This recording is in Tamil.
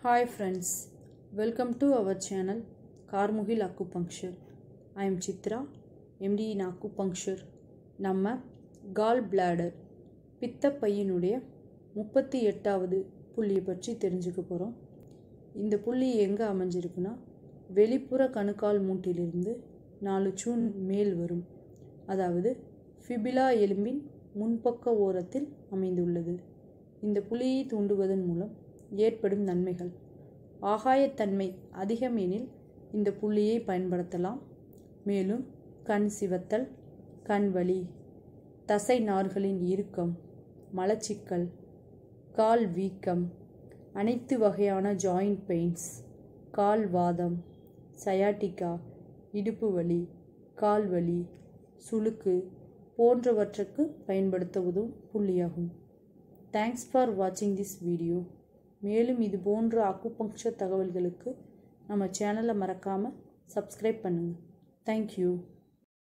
Hi friends, welcome to our channel Carmuhil Acupuncture. I am Chitra, MD in Acupuncture. நம்ம கால் பிளாடர் பித்தப்பையினுடைய முப்பத்தி எட்டாவது புள்ளியை பற்றி தெரிஞ்சுக்க போகிறோம் இந்த புள்ளி எங்கே அமைஞ்சிருக்குன்னா வெளிப்புற கணுக்கால் மூட்டிலிருந்து நாலு சூன் மேல் வரும் அதாவது ஃபிபிலா எலும்பின் முன்பக்க ஓரத்தில் அமைந்துள்ளது இந்த புள்ளியை தூண்டுவதன் மூலம் ஏற்படும் நன்மைகள் ஆகாயத்தன்மை அதிகம் எனில் இந்த புள்ளியை பயன்படுத்தலாம் மேலும் கண் சிவத்தல் கண் வலி தசை நார்களின் இறுக்கம் மலச்சிக்கல் கால் வீக்கம் அனைத்து வகையான ஜாயிண்ட் பெயின்ஸ் கால் வாதம் சயாட்டிகா இடுப்பு வலி கால் வலி சுளுக்கு போன்றவற்றுக்கு பயன்படுத்த உதவும் புள்ளியாகும் தேங்க்ஸ் ஃபார் வாட்சிங் திஸ் வீடியோ மேலும் இது போன்ற அக்குபங்க்சர் தகவல்களுக்கு நம்ம சேனலை மறக்காமல் சப்ஸ்கிரைப் பண்ணுங்கள் தேங்க்யூ